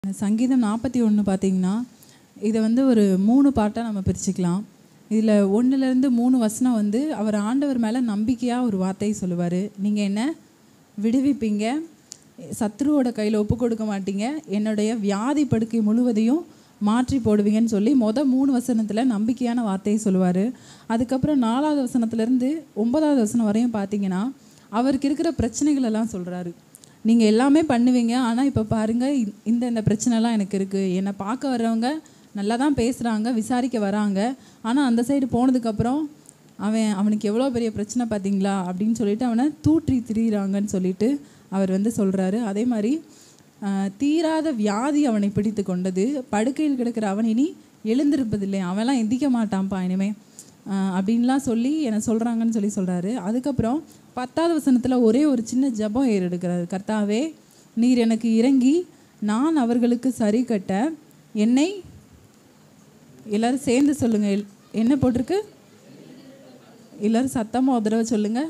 சங்கீதம் நாற்பத்தி ஒன்று பார்த்தீங்கன்னா இதை வந்து ஒரு மூணு பாட்டாக நம்ம பிரிச்சுக்கலாம் இதில் ஒன்றுலேருந்து மூணு வசனம் வந்து அவர் ஆண்டவர் மேலே நம்பிக்கையாக ஒரு வார்த்தையை சொல்லுவார் நீங்கள் என்ன விடுவிப்பீங்க சத்ருவோட கையில் ஒப்பு கொடுக்க மாட்டீங்க என்னுடைய வியாதி படுக்கை முழுவதையும் மாற்றி போடுவீங்கன்னு சொல்லி மொதல் மூணு வசனத்தில் நம்பிக்கையான வார்த்தையை சொல்லுவார் அதுக்கப்புறம் நாலாவது வசனத்துலேருந்து ஒன்பதாவது வசனம் வரையும் பார்த்தீங்கன்னா அவருக்கு இருக்கிற பிரச்சனைகள் எல்லாம் சொல்கிறாரு நீங்கள் எல்லாமே பண்ணுவீங்க ஆனால் இப்போ பாருங்கள் இ- இந்த இந்த பிரச்சனைலாம் எனக்கு இருக்குது என்னை பார்க்க வர்றவங்க நல்லா தான் பேசுகிறாங்க விசாரிக்க வராங்க ஆனால் அந்த சைடு போனதுக்கப்புறம் அவன் அவனுக்கு எவ்வளோ பெரிய பிரச்சனை பார்த்தீங்களா அப்படின்னு சொல்லிட்டு அவனை தூற்றி திரியிறாங்கன்னு சொல்லிட்டு அவர் வந்து சொல்கிறாரு அதே மாதிரி ஆஹ், தீராத வியாதி அவனை பிடித்து கொண்டது படுக்கையில் கிடக்கிற அவன் இனி எழுந்திருப்பதில்லை அவன்லாம் எந்திக்க மாட்டான்ப்பா இனிமே ஆஹ், அப்படின்லாம் சொல்லி என்னை சொல்கிறாங்கன்னு சொல்லி சொல்கிறாரு அதுக்கப்புறம் பத்தாவது வசனத்தில் ஒரே ஒரு சின்ன ஜெபம் ஏறெடுக்கிறாரு கர்த்தாவே நீர் எனக்கு இறங்கி நான் அவர்களுக்கு சரி கட்ட என்னை எல்லாரும் சேர்ந்து சொல்லுங்க எல்- என்ன போட்டிருக்கு எல்லாரும் சத்தமாக ஒரு தடவை சொல்லுங்க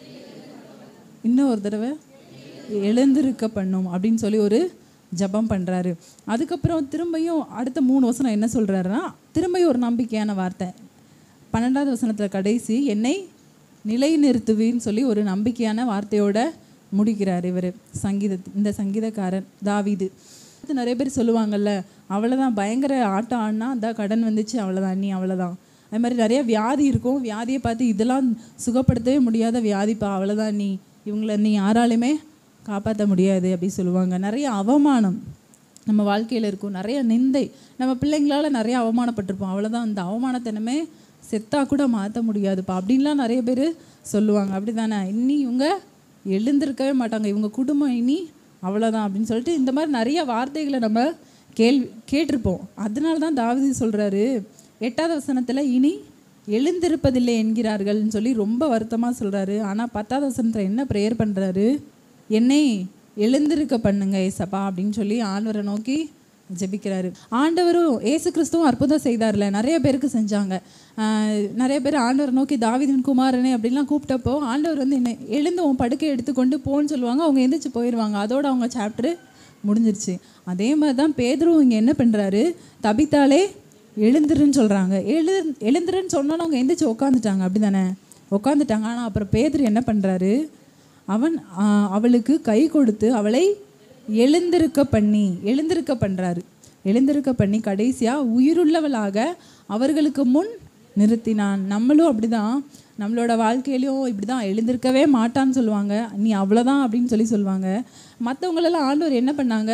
இன்னும் ஒரு தடவை எழுந்திருக்க பண்ணும் அப்படின்னு சொல்லி ஒரு ஜெபம் பண்ணுறாரு அதுக்கப்புறம் திரும்பியும் அடுத்த மூணு வசனம் என்ன சொல்கிறாருன்னா திரும்பியும் ஒரு நம்பிக்கையான வார்த்தை பன்னெண்டாவது வசனத்தில் கடைசி என்னை நிலைநிறுத்துவின்னு சொல்லி ஒரு நம்பிக்கையான வார்த்தையோட முடிக்கிறார் இவர் சங்கீத இந்த சங்கீதக்காரன் தாவீது அடுத்து நிறைய பேர் சொல்லுவாங்கல்ல அவ்வளோதான் பயங்கர ஆட்டம் ஆடினா அந்த கடன் வந்துச்சு அவ்வளோதான் நீ அவ்வளோதான் அது மாதிரி நிறைய வியாதி இருக்கும் வியாதியை பார்த்து இதெல்லாம் சுகப்படுத்தவே முடியாத வியாதிப்பா அவ்வளோதான் நீ இவங்கள நீ யாராலுமே காப்பாற்ற முடியாது அப்படி சொல்லுவாங்க நிறைய அவமானம் நம்ம வாழ்க்கையில் இருக்கும் நிறைய நிந்தை நம்ம பிள்ளைங்களால நிறைய அவமானப்பட்டிருப்போம் அவ்வளோதான் அந்த அவமானத்தனமே செத்தா கூட மாற்ற முடியாதுப்பா அப்படின்லாம் நிறைய பேர் சொல்லுவாங்க அப்படி தானே இனி இவங்க எழுந்திருக்கவே மாட்டாங்க இவங்க குடும்பம் இனி அவ்வளோதான் அப்படின்னு சொல்லிட்டு இந்த மாதிரி நிறைய வார்த்தைகளை நம்ம கேள்வி கேட்டிருப்போம் அதனால தான் தாவதி சொல்கிறாரு எட்டாவது வசனத்தில் இனி எழுந்திருப்பதில்லை என்கிறார்கள்னு சொல்லி ரொம்ப வருத்தமாக சொல்கிறாரு ஆனால் பத்தாவது வசனத்தில் என்ன ப்ரேயர் பண்ணுறாரு என்னை எழுந்திருக்க பண்ணுங்க ஏசப்பா அப்படின்னு சொல்லி ஆண்டவரை நோக்கி ஜெபிக்கிறாரு ஆண்டவரும் ஏசு கிறிஸ்துவும் அற்புதம் செய்தார்ல நிறைய பேருக்கு செஞ்சாங்க ஆஹ் நிறைய பேர் ஆண்டவரை நோக்கி தாவீதின் குமாரனே அப்படின்லாம் கூப்பிட்டப்போ ஆண்டவர் வந்து என்ன எழுந்து உன் படுக்கை எடுத்துக்கொண்டு போன்னு சொல்லுவாங்க அவங்க எந்திரிச்சு போயிடுவாங்க அதோட அவங்க சாப்டர் முடிஞ்சிருச்சு அதே மாதிரி தான் பேதுருவும் இங்கே என்ன பண்ணுறாரு தபித்தாலே எழுந்துருன்னு சொல்கிறாங்க எழு எழுந்துருன்னு சொன்னோன்னு அவங்க எந்திரிச்சு உட்காந்துட்டாங்க அப்படி தானே உட்காந்துட்டாங்க ஆனால் அப்புறம் பேதுரு என்ன பண்ணுறாரு அவன் ஆ, அவளுக்கு கை கொடுத்து அவளை எழுந்திருக்க பண்ணி எழுந்திருக்க பண்ணுறாரு எழுந்திருக்க பண்ணி கடைசியாக உயிருள்ளவளாக அவர்களுக்கு முன் நிறுத்தினான் நம்மளும் அப்படிதான் நம்மளோட வாழ்க்கையிலையும் இப்படி தான் எழுந்திருக்கவே மாட்டான்னு சொல்லுவாங்க நீ அவ்வளோதான் அப்படின்னு சொல்லி சொல்லுவாங்க மற்றவங்களெல்லாம் ஆண்டவர் என்ன பண்ணாங்க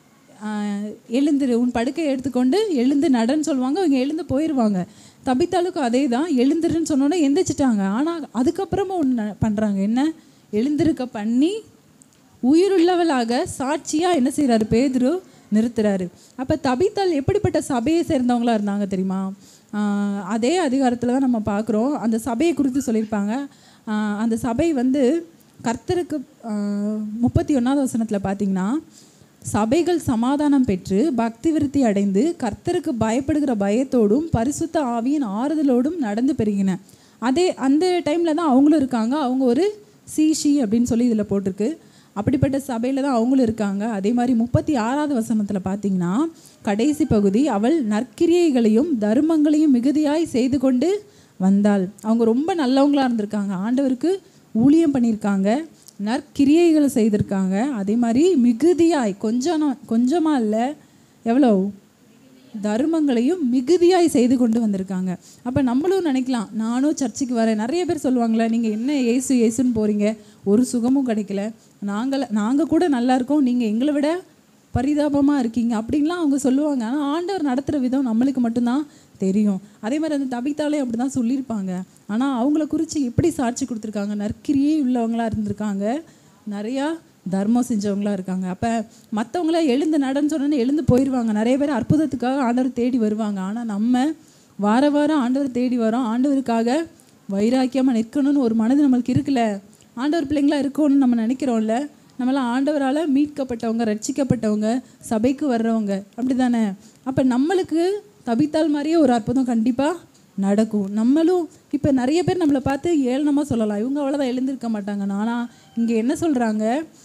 ஆஹ் எழுந்துரு உன் படுக்கையை எடுத்துக்கொண்டு எழுந்து நடன்னு சொல்லுவாங்க அவங்க எழுந்து போயிடுவாங்க தபித்தாளுக்கு அதே தான் எழுந்துருன்னு சொன்னோன்னே எந்திரிச்சிட்டாங்க ஆனால் அதுக்கப்புறமா ஒன்று பண்ணுறாங்க என்ன எழுந்திருக்க பண்ணி உயிருள்ளவளாக சாட்சியாக என்ன செய்கிறாரு பேதுரு நிறுத்துறாரு அப்போ தபித்தாள் எப்படிப்பட்ட சபையை சேர்ந்தவங்களா இருந்தாங்க தெரியுமா ஆஹ் அதே அதிகாரத்தில் தான் நம்ம பார்க்குறோம் அந்த சபையை குறித்து சொல்லியிருப்பாங்க ஆஹ் அந்த சபை வந்து கர்த்தருக்கு முப்பத்தி ஒன்றாவது வசனத்தில் பார்த்தீங்கன்னா சபைகள் சமாதானம் பெற்று பக்தி விருத்தி அடைந்து கர்த்தருக்கு பயப்படுகிற பயத்தோடும் பரிசுத்த ஆவியின் ஆறுதலோடும் நடந்து பெருகின அதே அந்த டைமில் தான் அவங்களும் இருக்காங்க அவங்க ஒரு சீஷி அப்படின்னு சொல்லி இதில் போட்டிருக்கு அப்படிப்பட்ட சபையில் தான் அவங்களும் இருக்காங்க அதே மாதிரி முப்பத்தி ஆறாவது வசனத்தில் பார்த்தீங்கன்னா கடைசி பகுதி அவள் நற்கிரியைகளையும் தர்மங்களையும் மிகுதியாய் செய்து கொண்டு வந்தாள் அவங்க ரொம்ப நல்லவங்களா இருந்திருக்காங்க ஆண்டவருக்கு ஊழியம் பண்ணியிருக்காங்க நற்கிரியைகளை செய்திருக்காங்க அதே மாதிரி மிகுதியாய் கொஞ்சம் கொஞ்சமாக இல்லை எவ்வளோ தர்மங்களையும் மிகுதியாய் செய்து கொண்டு வந்திருக்காங்க அப்போ நம்மளும் நினைக்கலாம் நானும் சர்ச்சுக்கு வரேன் நிறைய பேர் சொல்லுவாங்களே நீங்கள் என்ன ஏசு ஏசுன்னு போகிறீங்க ஒரு சுகமும் கிடைக்கல நாங்கள் நாங்கள் கூட நல்லா இருக்கோம் நீங்கள் எங்களை விட பரிதாபமாக இருக்கீங்க அப்படின்லாம் அவங்க சொல்லுவாங்க ஆனால் ஆண்டவர் நடத்துகிற விதம் நம்மளுக்கு மட்டும்தான் தெரியும் அதே மாதிரி அந்த தபித்தாலே அப்படி தான் சொல்லியிருப்பாங்க ஆனால் அவங்கள குறித்து எப்படி சாட்சி கொடுத்துருக்காங்க நற்கிரியே உள்ளவங்களா இருந்திருக்காங்க நிறையா தர்மம் செஞ்சவங்களா இருக்காங்க அப்போ மற்றவங்கள எழுந்து நடன்னு சொன்னோன்னே எழுந்து போயிடுவாங்க நிறைய பேர் அற்புதத்துக்காக ஆண்டவர் தேடி வருவாங்க ஆனால் நம்ம வார வாரம் ஆண்டவர் தேடி வரோம் ஆண்டவருக்காக வைராக்கியமாக நிற்கணும்னு ஒரு மனது நம்மளுக்கு இருக்குல்ல ஆண்டவர் பிள்ளைங்களா இருக்கணும்னு நம்ம நினைக்கிறோம்ல நம்மளாம் ஆண்டவரால் மீட்கப்பட்டவங்க ரட்சிக்கப்பட்டவங்க சபைக்கு வர்றவங்க அப்படி தானே அப்போ நம்மளுக்கு தபித்தால் மாதிரியே ஒரு அற்புதம் கண்டிப்பாக நடக்கும் நம்மளும் இப்போ நிறைய பேர் நம்மளை பார்த்து ஏளனமாக சொல்லலாம் இவங்க அவ்வளோதான் எழுந்திருக்க மாட்டாங்க ஆனால் இங்கே என்ன சொல்கிறாங்க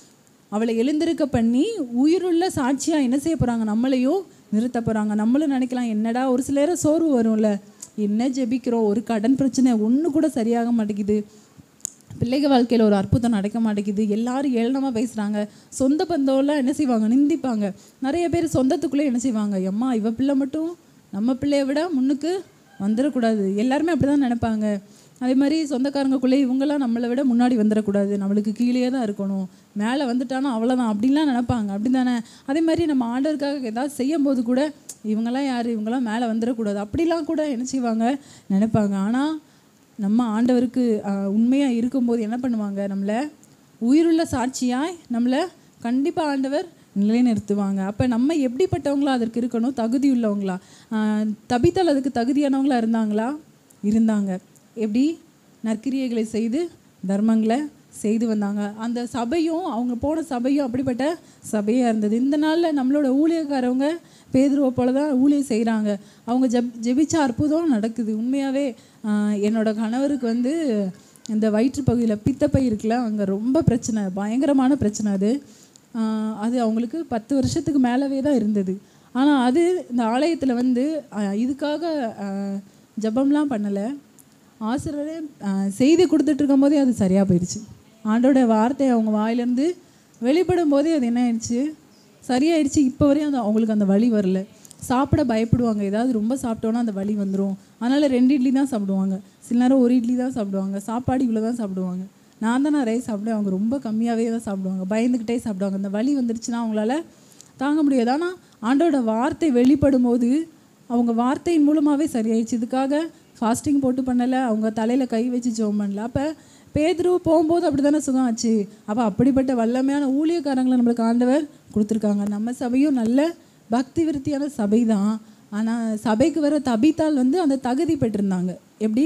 அவளை எழுந்திருக்க பண்ணி உயிருள்ள சாட்சியாக என்ன செய்ய போகிறாங்க நம்மளையும் நிறுத்த போகிறாங்க நம்மளும் நினைக்கலாம் என்னடா ஒரு சில நேரம் சோர்வு வரும்ல என்ன ஜெபிக்கிறோம் ஒரு கடன் பிரச்சனை ஒன்று கூட சரியாக மாட்டேங்குது பிள்ளைங்க வாழ்க்கையில் ஒரு அற்புதம் நடக்க மாட்டேங்குது எல்லாரும் ஏளனமாக பேசுகிறாங்க சொந்த பந்தம்லாம் என்ன செய்வாங்க நிந்திப்பாங்க நிறைய பேர் சொந்தத்துக்குள்ளே என்ன செய்வாங்க எம்மா இவ பிள்ளை மட்டும் நம்ம பிள்ளைய விட முன்னுக்கு வந்துடக்கூடாது எல்லாருமே அப்படி தான் நினைப்பாங்க அதே மாதிரி சொந்தக்காரங்களுக்குள்ளே இவங்கெல்லாம் நம்மளை விட முன்னாடி வந்துடக்கூடாது நம்மளுக்கு கீழே தான் இருக்கணும் மேலே வந்துட்டானா அவ்வளோதான் அப்படின்லாம் நினைப்பாங்க அப்படி தானே அதே மாதிரி நம்ம ஆண்டவருக்காக ஏதாவது செய்யும் போது கூட இவங்கெல்லாம் யார் இவங்கெல்லாம் மேலே வந்துடக்கூடாது அப்படிலாம் கூட என்ன செய்வாங்க நினைப்பாங்க ஆனால் நம்ம ஆண்டவருக்கு உண்மையாக இருக்கும்போது என்ன பண்ணுவாங்க நம்மளை உயிருள்ள சாட்சியாய் நம்மளை கண்டிப்பாக ஆண்டவர் நிலைநிறுத்துவாங்க அப்போ நம்ம எப்படிப்பட்டவங்களா அதற்கு இருக்கணும் தகுதி உள்ளவங்களா ஆஹ் தபித்தால் அதுக்கு தகுதியானவங்களா இருந்தாங்களா இருந்தாங்க எப்படி நற்கிரியைகளை செய்து தர்மங்களை செய்து வந்தாங்க அந்த சபையும் அவங்க போன சபையும் அப்படிப்பட்ட சபையாக இருந்தது இந்த நாளில் நம்மளோட ஊழியக்காரவங்க பேதுருவை போல தான் ஊழியம் செய்கிறாங்க அவங்க ஜப் ஜெபிச்ச அற்புதம் நடக்குது உண்மையாகவே என்னோட கணவருக்கு வந்து இந்த வயிற்று பகுதியில் பித்தப்பை இருக்குல்ல அங்கே ரொம்ப பிரச்சனை பயங்கரமான பிரச்சனை அது ஆஹ் அது அவங்களுக்கு பத்து வருஷத்துக்கு மேலவே தான் இருந்தது ஆனால் அது இந்த ஆலயத்தில் வந்து ஆஹ் இதுக்காக ஆஹ் ஜெபம்லாம் பண்ணலை ஆசிரியரே ஆஹ் செய்தி கொடுத்துட்டு இருக்கும்போதே அது சரியாக போயிடுச்சு ஆண்டோட வார்த்தை அவங்க வாயிலேருந்து வெளிப்படும் போதே அது என்ன ஆயிடுச்சு சரியாயிடுச்சு இப்போ வரையும் அந்த அவங்களுக்கு அந்த வலி வரல சாப்பிட பயப்படுவாங்க ஏதாவது ரொம்ப சாப்பிட்டோன்னா அந்த வலி வந்துடும் அதனால் ரெண்டு இட்லி தான் சாப்பிடுவாங்க சில நேரம் ஒரு இட்லி தான் சாப்பிடுவாங்க சாப்பாடு இவ்வளோ தான் சாப்பிடுவாங்க நான் தான் நிறைய சாப்பிடுவேன் அவங்க ரொம்ப கம்மியாகவே தான் சாப்பிடுவாங்க பயந்துக்கிட்டே சாப்பிடுவாங்க அந்த வலி வந்துருச்சுன்னா அவங்களால தாங்க முடியாது ஆனால் ஆண்டோட வார்த்தை வெளிப்படும் போது அவங்க வார்த்தையின் மூலமாகவே சரியாயிடுச்சு இதுக்காக ஃபாஸ்டிங் போட்டு பண்ணலை அவங்க தலையில் கை வச்சு ஜெபம் பண்ணல அப்போ பேதுரு போகும்போது அப்படி தானே சுகம் ஆச்சு அப்போ அப்படிப்பட்ட வல்லமையான ஊழியக்காரங்களை நம்மளுக்கு ஆண்டவர் கொடுத்துருக்காங்க நம்ம சபையும் நல்ல பக்தி விருத்தியான சபை தான் ஆனால் சபைக்கு வர தபித்தால் வந்து அந்த தகுதி பெற்றிருந்தாங்க எப்படி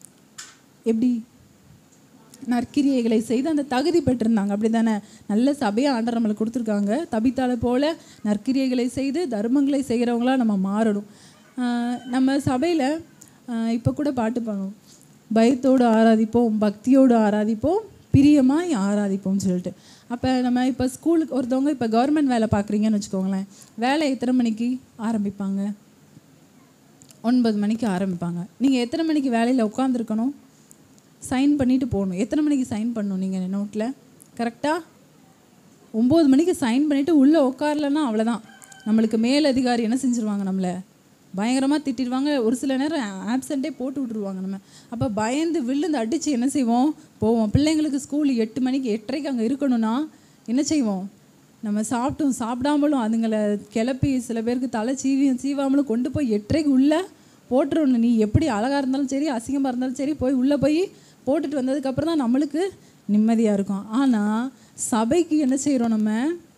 எப்படி நற்கிரியைகளை செய்து அந்த தகுதி பெற்றிருந்தாங்க அப்படி தானே நல்ல சபையை ஆண்டர் நம்மளுக்கு கொடுத்துருக்காங்க தபித்தால போல நற்கிரியைகளை செய்து தர்மங்களை செய்கிறவங்களா நம்ம மாறணும் ஆஹ் நம்ம சபையில் இப்போ கூட பாட்டு பாடுவோம் பயத்தோடு ஆராதிப்போம் பக்தியோடு ஆராதிப்போம் பிரியமாய் ஆராதிப்போம்னு சொல்லிட்டு அப்போ நம்ம இப்போ ஸ்கூலுக்கு ஒருத்தவங்க இப்போ கவர்மெண்ட் வேலை பார்க்குறீங்கன்னு வச்சுக்கோங்களேன் வேலை எத்தனை மணிக்கு ஆரம்பிப்பாங்க ஒன்பது மணிக்கு ஆரம்பிப்பாங்க நீங்கள் எத்தனை மணிக்கு வேலையில் உட்காந்துருக்கணும் சைன் பண்ணிட்டு போகணும் எத்தனை மணிக்கு சைன் பண்ணணும் நீங்கள் நோட்டில் கரெக்டாக ஒம்பது மணிக்கு சைன் பண்ணிவிட்டு உள்ளே உட்காரலன்னா அவ்வளோதான் நம்மளுக்கு மேல் அதிகாரி என்ன செஞ்சுருவாங்க நம்மளை பயங்கரமாக திட்டிடுவாங்க ஒரு சில நேரம் ஆப்சண்ட்டே போட்டு விட்ருவாங்க நம்ம அப்போ பயந்து விழுந்து அடித்து என்ன செய்வோம் போவோம் பிள்ளைங்களுக்கு ஸ்கூல் எட்டு மணிக்கு எட்டரைக்கு அங்கே இருக்கணும்னா என்ன செய்வோம் நம்ம சாப்பிட்டும் சாப்பிடாமலும் அதுங்களை கிளப்பி சில பேருக்கு தலை சீவியும் சீவாமலும் கொண்டு போய் எட்டரைக்கு உள்ளே போட்டுருணும் நீ எப்படி அழகாக இருந்தாலும் சரி அசிங்கமாக இருந்தாலும் சரி போய் உள்ளே போய் போட்டுட்டு வந்ததுக்கப்புறம் தான் நம்மளுக்கு நிம்மதியாக இருக்கும் ஆனால் சபைக்கு என்ன செய்கிறோம் நம்ம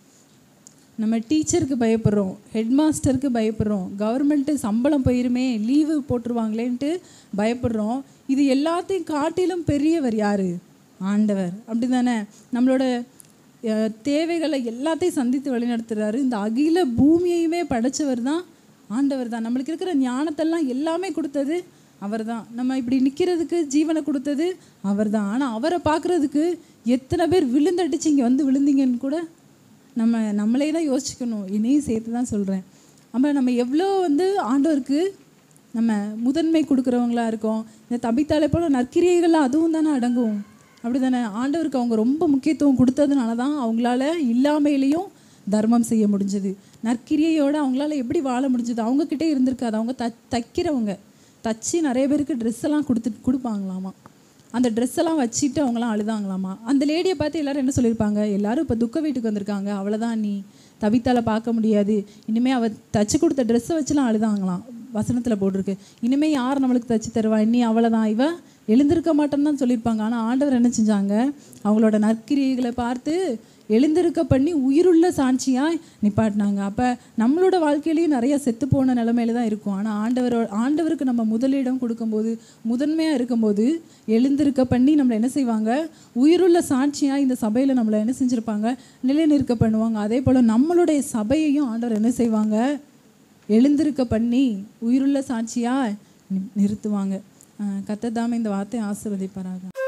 நம்ம டீச்சருக்கு பயப்படுறோம் ஹெட் மாஸ்டருக்கு பயப்படுறோம் கவர்மெண்ட்டு சம்பளம் போயிருமே லீவு போட்டுருவாங்களேன்ட்டு பயப்படுறோம் இது எல்லாத்தையும் காட்டிலும் பெரியவர் யார் ஆண்டவர் அப்படி தானே நம்மளோட அஹ், தேவைகளை எல்லாத்தையும் சந்தித்து வழிநடத்துறாரு இந்த அகில பூமியையுமே படைச்சவர் தான் ஆண்டவர் தான் நம்மளுக்கு இருக்கிற ஞானத்தெல்லாம் எல்லாமே கொடுத்தது அவர் தான் நம்ம இப்படி நிற்கிறதுக்கு ஜீவனை கொடுத்தது அவர் தான் ஆனால் அவரை பார்க்குறதுக்கு எத்தனை பேர் விழுந்தடிச்சு இங்கே வந்து விழுந்தீங்கன்னு கூட நம்ம நம்மளே தான் யோசிச்சுக்கணும் இனியும் சேர்த்து தான் சொல்கிறேன் அப்போ நம்ம எவ்வளோ வந்து ஆண்டவருக்கு நம்ம முதன்மை கொடுக்குறவங்களா இருக்கோம் இந்த தபித்தாலே போல நற்கிரியைகள்லாம் அதுவும் தானே அடங்கும் அப்படி தானே ஆண்டவருக்கு அவங்க ரொம்ப முக்கியத்துவம் கொடுத்ததுனால தான் அவங்களால இல்லாமையிலையும் தர்மம் செய்ய முடிஞ்சது நற்கிரியையோட அவங்களால எப்படி வாழ முடிஞ்சது அவங்கக்கிட்டே இருந்திருக்காது அவங்க த தைக்கிறவங்க தச்சு நிறைய பேருக்கு ட்ரெஸ் எல்லாம் கொடுத்துட்டு கொடுப்பாங்களாமா அந்த ட்ரெஸ் எல்லாம் வச்சுட்டு அவங்களாம் அழுதாங்களாமா அந்த லேடியை பார்த்து எல்லாரும் என்ன சொல்லியிருப்பாங்க எல்லாரும் இப்போ துக்க வீட்டுக்கு வந்திருக்காங்க அவ்வளோதான் நீ தவித்தால பார்க்க முடியாது இனிமேல் அவள் தச்சு கொடுத்த ட்ரெஸ்ஸை வச்சுலாம் அழுதாங்களாம் வசனத்தில் போட்டிருக்கு இனிமேல் யார் நம்மளுக்கு தச்சு தருவா இனி அவ்வளோதான் இவ எழுந்திருக்க மாட்டேன்னு தான் சொல்லியிருப்பாங்க ஆனால் ஆண்டவர் என்ன செஞ்சாங்க அவங்களோட நற்கிரியைகளை பார்த்து எழுந்திருக்க பண்ணி உயிருள்ள சாட்சியாக நிப்பாட்டினாங்க அப்போ நம்மளோட வாழ்க்கையிலையும் நிறைய செத்து போன நிலமையில தான் இருக்கும் ஆனால் ஆண்டவரோ ஆண்டவருக்கு நம்ம முதலிடம் கொடுக்கும்போது முதன்மையாக இருக்கும்போது எழுந்திருக்க பண்ணி நம்மளை என்ன செய்வாங்க உயிருள்ள சாட்சியாக இந்த சபையில் நம்மளை என்ன செஞ்சுருப்பாங்க நிலைநிற்க பண்ணுவாங்க அதே போல் நம்மளுடைய சபையையும் ஆண்டவர் என்ன செய்வாங்க எழுந்திருக்க பண்ணி உயிருள்ள சாட்சியாக நிறுத்துவாங்க கத்ததாமே இந்த வார்த்தையை ஆசீர்வதிப்பாராக